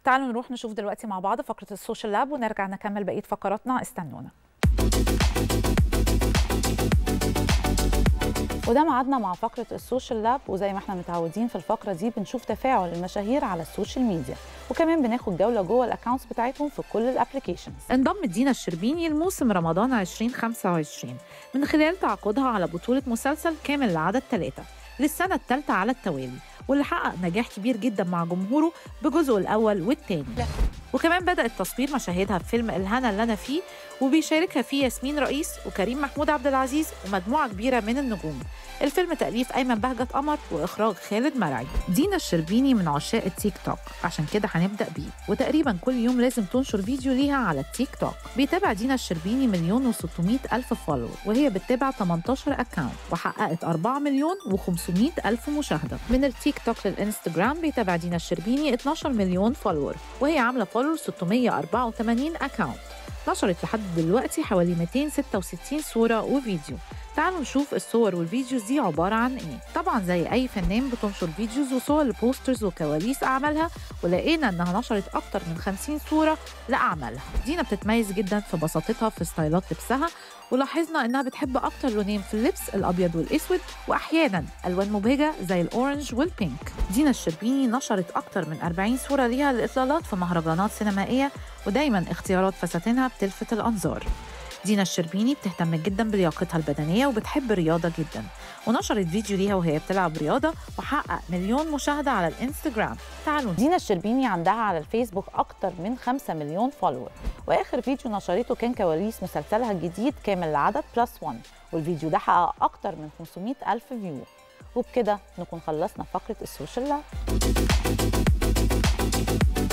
تعالوا نروح نشوف دلوقتي مع بعض فقره السوشيال لاب ونرجع نكمل بقيه فقراتنا استنونا وده ميعادنا مع فقرة السوشيال لاب وزي ما احنا متعودين في الفقرة دي بنشوف تفاعل المشاهير على السوشيال ميديا وكمان بناخد جولة جوه الاكونتس بتاعتهم في كل الابلكيشنز انضم دينا الشربيني لموسم رمضان 2025 من خلال تعاقدها على بطولة مسلسل كامل العدد ثلاثة للسنة الثالثة على التوالي واللي حقق نجاح كبير جدا مع جمهوره بجزءه الأول والثاني وكمان بدأت تصوير مشاهدها في فيلم الهنا اللي أنا فيه وبيشاركها فيه ياسمين رئيس وكريم محمود عبد العزيز ومجموعة كبيرة من النجوم الفيلم تأليف أيمن بهجت قمر وإخراج خالد مرعي دينا الشربيني من عشاق التيك توك عشان كده هنبدأ بيه وتقريبا كل يوم لازم تنشر فيديو ليها على التيك توك بيتابع دينا الشربيني مليون و600 ألف فولور وهي بتتابع 18 أكاونت وحققت 4 مليون و500 ألف مشاهدة من التيك توك للإنستجرام بيتابع دينا الشربيني 12 مليون فولور وهي عاملة فولور 684 أكاونت نشرت لحد دلوقتي حوالي 266 صورة وفيديو تعالوا نشوف الصور والفيديوز دي عبارة عن ايه طبعا زي اي فنان بتنشر فيديوز وصور لبوسترز وكواليس اعمالها ولقينا انها نشرت اكتر من 50 صورة لاعمالها دينا بتتميز جدا في بساطتها في ستايلات لبسها ولاحظنا انها بتحب اكتر لونين في اللبس الابيض والاسود واحيانا الوان مبهجه زي الاورنج والبينك دينا الشربيني نشرت اكتر من 40 صوره ليها لاطلالات في مهرجانات سينمائيه ودايما اختيارات فساتينها بتلفت الانظار دينا الشربيني بتهتم جدا بلياقتها البدنيه وبتحب الرياضه جدا ونشرت فيديو ليها وهي بتلعب رياضه وحقق مليون مشاهده على الانستجرام تعالوا دينا الشربيني عندها على الفيسبوك أكتر من 5 مليون فولور وآخر فيديو نشرته كان كواليس مسلسلها الجديد كامل العدد بلس 1 والفيديو ده حقق أكتر من 500 ألف فيو وبكده نكون خلصنا فقرة السوشيال لاب